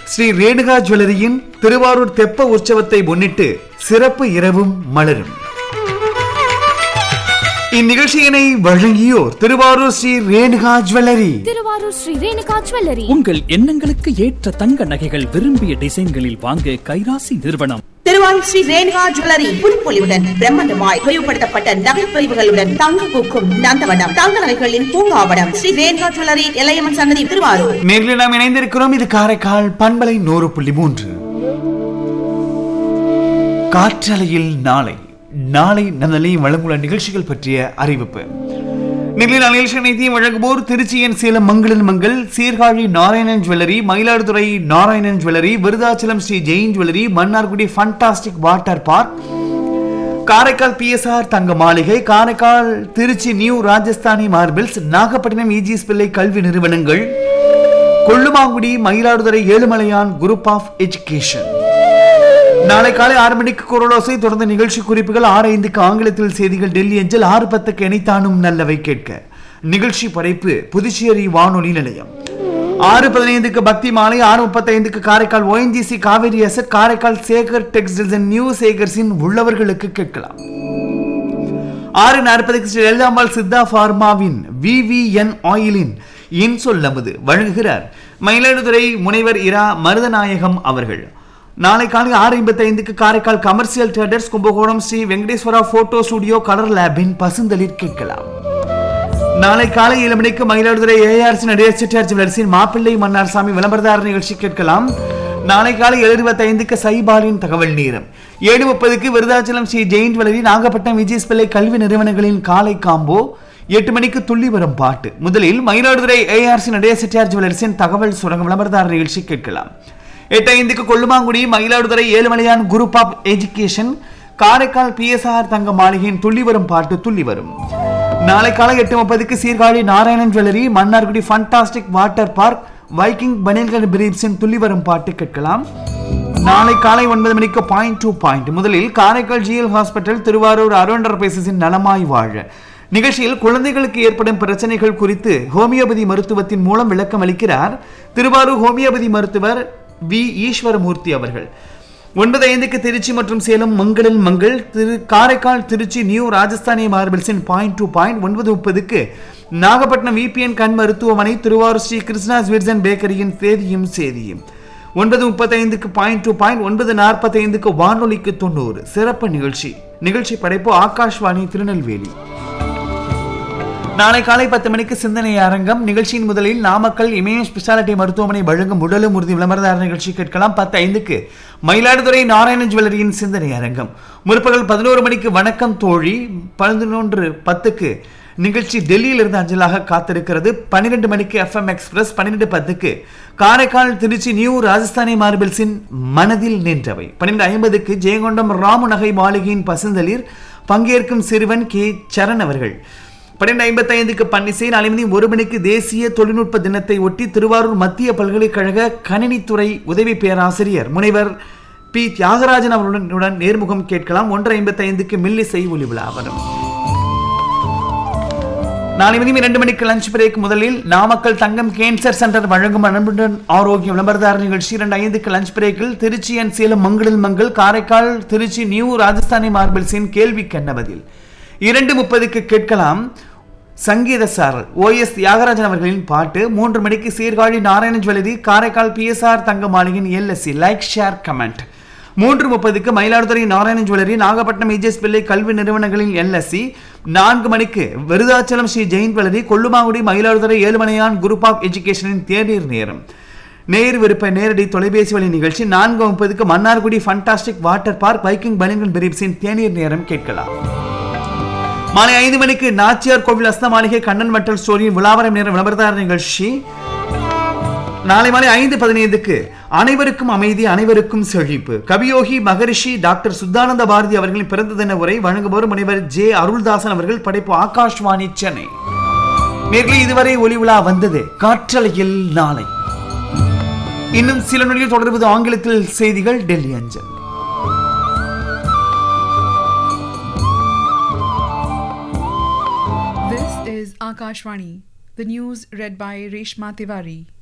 ஸ்ரீ ரேணுகா ஜுவல்லரியின் திருவாரூர் தெப்ப உற்சவத்தை முன்னிட்டு சிறப்பு இரவும் மலரும் இந்நிகழ்ச்சியினை வழங்கியோர் திருவாரூர் ஸ்ரீ ரேணுகா ஜுவல்லரி திருவாரூர் ஸ்ரீ ரேணுகா ஜுவல்லரி உங்கள் எண்ணங்களுக்கு ஏற்ற தங்க நகைகள் விரும்பிய டிசைன்களில் வாங்க கைராசி நிறுவனம் திருவாரூர் ஸ்ரீ ரேணுகா ஜுவல்லரி புதுப்பொலிவுடன் பிரம்மாண்டமாய் விரிவுபடுத்தப்பட்ட நகைப்பொலிவுகளுடன் தங்க பூக்கும் நந்தவனம் தங்க நகைகளின் பூங்காவனம் ஸ்ரீ ரேணுகா ஜுவல்லரி எல்லையம்மன் சன்னதி திருவாரூர் நேரில் நாம் இணைந்திருக்கிறோம் இது காரைக்கால் பண்பலை நூறு புள்ளி மூன்று காற்றலையில் நாளை நாளை நம் நிலையம் வழங்குள்ள நிகழ்ச்சிகள் பற்றிய அறிவிப்பு நிலையில் நிகழ்ச்சி அனைத்தையும் வழங்குவோர் திருச்சியன் சேலம் மங்களன் Mangal Sirkazhi Narayanan jewellery Mayiladuthurai Narayanan jewellery Virudhachalam Sri Jain jewellery Mannargudi fantastic water park Karaikal PSR Thanga Maligai Karaikal Trichy new Rajasthani marbles Nagapattinam EGS Pillai கல்வி நிறுவனங்கள் Kollumangudi Mayiladuthurai Ezhumalaiyan group of education நாளை காலை ஆறு மணிக்கு குரலோசை தொடர்ந்து நிகழ்ச்சி குறிப்புகள் ஆறு ஐந்துக்கு ஆங்கிலத்தில் செய்திகள் டெல்லி அஞ்சல் ஆறு பத்துக்கு இணைத்தானும் நல்லவை கேட்க நிகழ்ச்சி படைப்பு புதுச்சேரி வானொலி நிலையம் ஆறு பதினைந்துக்கு பக்தி மாலை ஆறு முப்பத்தைந்துக்கு Karaikal ONGC Cauvery asset Karaikal Sekar textiles and new சேகர்ஸின் உள்ளவர்களுக்கு கேட்கலாம் ஆறு நாற்பதுக்கு ஸ்ரீ எல்லாம்பாள் சித்தா ஃபார்மாவின் விவிஎன் ஆயிலின் இன்சொல் நமது வழங்குகிறார் மயிலாடுதுறை முனைவர் இரா மருதநாயகம் அவர்கள் நாளை காலை ஆறு ஐம்பத்தி ஐந்துக்கு Karaikal commercial traders Kumbakonam Sri Venkateswara photo studio colour லேபின் பசுந்தளிர் கேட்கலாம் நாளை காலை ஏழு மணிக்கு மயிலாடுதுறை ஏஆர்சி நடிகர் செட்டியார் ஜுவலர்ஸின் மாப்பிள்ளை மன்னார் சாமி விளம்பரதார நிகழ்ச்சி கேட்கலாம் நாளை காலை ஏழு இருபத்தி ஐந்துக்கு சைபாலின் தகவல் நேரம் ஏழு முப்பதுக்கு விருதாச்சலம் ஸ்ரீ ஜெயின் ஜுவல்லரி நாகப்பட்டினம் விஜய் பிள்ளை கல்வி நிறுவனங்களின் காலை காம்போ எட்டு மணிக்கு துள்ளி வரும் பாட்டு முதலில் மயிலாடுதுறை ஏஆர்சி நடிகர் செட்டியார் ஜுவலர்ஸின் தகவல் சுரங்க விளம்பரதார நிகழ்ச்சி கேட்கலாம் எட்டு ஐந்துக்கு Kollumangudi Mayiladuthurai Ezhumalaiyan group of education Karaikal PSR Thanga மாளிகையின் துள்ளி வரும் பாட்டு துள்ளி வரும் நாளை காலை எட்டு முப்பதுக்கு Sirkazhi Narayanan jewellery Mannargudi fantastic water park Viking பனியன்கள் பிரீப்ஸின் துள்ளி வரும் பாட்டு கேட்கலாம் நாளை காலை ஒன்பது மணிக்கு பாயிண்ட் டூ பாயிண்ட் முதலில் காரைக்கால் ஜிஎல் ஹாஸ்பிட்டல் திருவாரூர் அருண்டர் பேசஸின் நலமாய் வாழ நிகழ்ச்சியில் குழந்தைகளுக்கு ஏற்படும் பிரச்சனைகள் குறித்து ஹோமியோபதி மருத்துவத்தின் மூலம் விளக்கம் அளிக்கிறார் திருவாரூர் ஹோமியோபதி மருத்துவர் வி ஈஸ்வரமூர்த்தி அவர்கள் ஒன்பது ஐந்துக்கு திருச்சி மற்றும் சேலம் மங்களில் மங்கள் திரு காரைக்கால் திருச்சி நியூ ராஜஸ்தானி மார்பிள்ஸின் பாயிண்ட் டூ பாயிண்ட் ஒன்பது முப்பதுக்கு நாகப்பட்டினம் விபிஎன் கண் மருத்துவமனை திருவாரூர் ஸ்ரீ கிருஷ்ணா ஸ்வீட்ஸ் அண்ட் பேக்கரியின் தேதியும் சேதியும் ஒன்பது முப்பத்தைந்துக்கு பாயிண்ட் டூ பாயிண்ட் ஒன்பது நாற்பத்தைந்துக்கு வானொலிக்கு தொண்ணூறு சிறப்பு நிகழ்ச்சி நிகழ்ச்சி படைப்பு ஆகாஷ்வாணி திருநெல்வேலி நாளை காலை பத்து மணிக்கு சிந்தனை அரங்கம் நிகழ்ச்சியின் முதலில் நாமக்கல் இமய ஸ்பெஷாலிட்டி மருத்துவமனை வழங்கும் உடலும் உறுதி விளம்பரதார நிகழ்ச்சி கேட்கலாம் பத்து ஐந்துக்கு மயிலாடுதுறை நாராயணன் ஜுவல்லரியின் சிந்தனை அரங்கம் முற்பகல் பதினோரு மணிக்கு வணக்கம் தோழி பதினொன்று பத்துக்கு நிகழ்ச்சி டெல்லியிலிருந்து அஞ்சலாக காத்திருக்கிறது பன்னிரெண்டு மணிக்கு எஃப்எம் எக்ஸ்பிரஸ் பன்னிரெண்டு பத்துக்கு காரைக்கால் திருச்சி நியூ ராஜஸ்தானி மார்பிள்ஸின் மனதில் நின்றவை பன்னிரெண்டு ஐம்பதுக்கு ஜெயங்கொண்டம் ராமு நகை மாளிகையின் பசுந்தளிர் பங்கேற்கும் சிறுவன் கே சரண் அவர்கள் பன்னெண்டு ஐம்பத்தி ஐந்துக்கு பன்னிசை நாளை மணி ஒரு மணிக்கு தேசிய தொழில்நுட்ப தினத்தை ஒட்டி திருவாரூர் மத்திய பல்கலைக்கழக கணினித்துறை உதவி பேராசிரியர் முனைவர் பி தியாகராஜன் அவர்களுடன் நேர்முகம் கேட்கலாம் ஒன்று ஐம்பத்தி ஐந்துக்கு மில்லிசை ஒளி விழா வரும் நாளை மணி இரண்டு மணிக்கு லஞ்ச் பிரேக் முதலில் நாமக்கல் தங்கம் கேன்சர் சென்டர் வழங்கும் அன்புடன் ஆரோக்கியம் விளம்பரதார நிகழ்ச்சி இரண்டு ஐந்துக்கு லஞ்ச் பிரேக்கில் திருச்சி அண்ட் சேலம் மங்களில் மங்கள் காரைக்கால் திருச்சி நியூ ராஜஸ்தானி மார்பிள்ஸின் கேள்வி கண்ணபதில் இரண்டு முப்பதுக்கு கேட்கலாம் சங்கீத சாரல் ஓஎஸ் தியாகராஜன் அவர்களின் பாட்டு மூன்று மணிக்கு சீர்காழி நாராயண ஜுவல்லரி காரைக்கால் பிஎஸ்ஆர் தங்க மாளிகையின் எல்எஸ்சி லைக் ஷேர் கமெண்ட் மூன்று முப்பதுக்கு மயிலாடுதுறை நாராயண ஜுவல்லரி நாகப்பட்டினம் இஜிஎஸ் பிள்ளை கல்வி நிறுவனங்களின் எல்எஸ்சி நான்கு மணிக்கு Virudhachalam Sri Jain jewellery Kollumangudi Mayiladuthurai Ezhumalaiyan group of எஜுகேஷனின் தேநீர் நேரம் நேர் விருப்ப நேரடி தொலைபேசி வழி நிகழ்ச்சி நான்கு முப்பதுக்கு Mannargudi fantastic water park biking பனிங்கன் பிரீப்ஸின் தேநீர் நேரம் கேட்கலாம் மாலை ஐந்து மணிக்கு நாச்சியார் கோவில் அஸ்த மாளிகை கண்ணன் மட்டல் ஸ்டோரியின் விழாவரம் நேரம் விளம்பரதார நிகழ்ச்சி நாளை மாலை ஐந்து பதினைந்துக்கு அனைவருக்கும் அமைதி அனைவருக்கும் செழிப்பு கவியோகி மகரிஷி டாக்டர் சுத்தானந்த பாரதி அவர்களின் பிறந்த தின உரை வழங்குபவர் முனைவர் ஜே அருள்தாசன் அவர்கள் படைப்பு ஆகாஷ்வாணி சென்னை நேர்களை இதுவரை ஒளி விழா வந்தது காற்றலையில் நாளை இன்னும் சில நொடியில் தொடர்வது ஆங்கிலத்தில் செய்திகள் டெல்லி அஞ்சல் This is Akashvani, the news read by Reshma Tiwari.